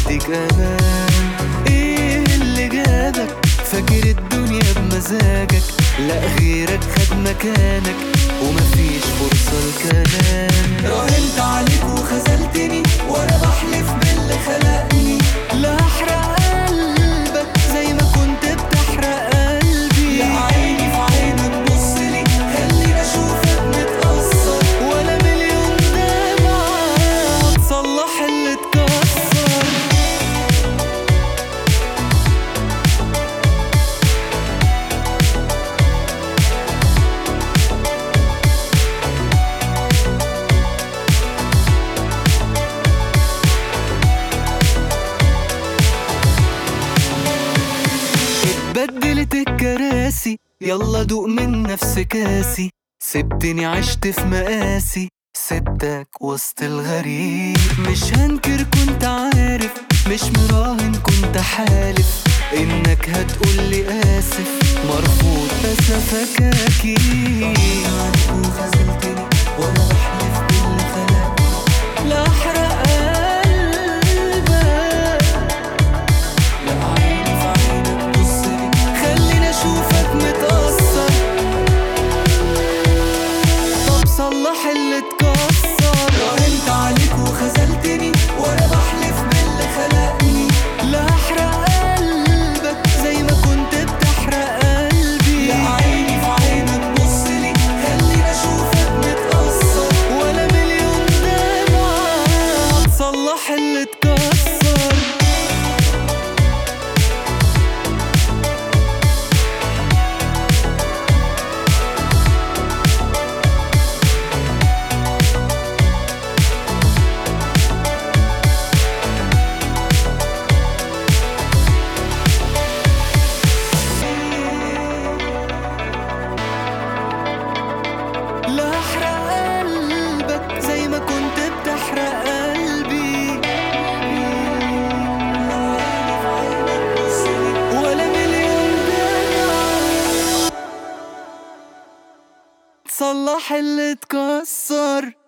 يديك امان ايه اللي جابك فاكر الدنيا بمزاجك لا غيرك خد مكانك ومفيش فرصة لكلام راهنت عليك وخذلتني وانا بحلف باللي خلقني لا احرق قلبك زي ما كنت بتحرق قلبي لا عيني في عينك بصلي خليني اشوفك متأثر ولا مليون دمعة هتصلح اللي اتكسر اتبدلت الكراسي يلا دوق من نفس كاسي سبتني عشت في مقاسي سبتك وسط الغريب مش هنكر كنت عارف مش مراهن كنت حالف انك هتقولي اسف مرفوض اسفك اكيد وخذلتني وانا بحلف باللي خلقني لا احرق قلبك لا عيني في عينك بصلي خليني اشوفك متأثر طب صلح اللي اتكسر راهنت عليك وخذلتني وانا بحلف باللي خلقني لا احرق قلبك زي ما كنت بتحرق قلبي لا عيني في عينك بصلي خليني اشوفك متأثر ولا مليون دمعة هتصلح اللي اتكسر لا احرق قلبك زي ما كنت بتحرق قلبي ولا مليون دمعة تصلح اللي اتكسر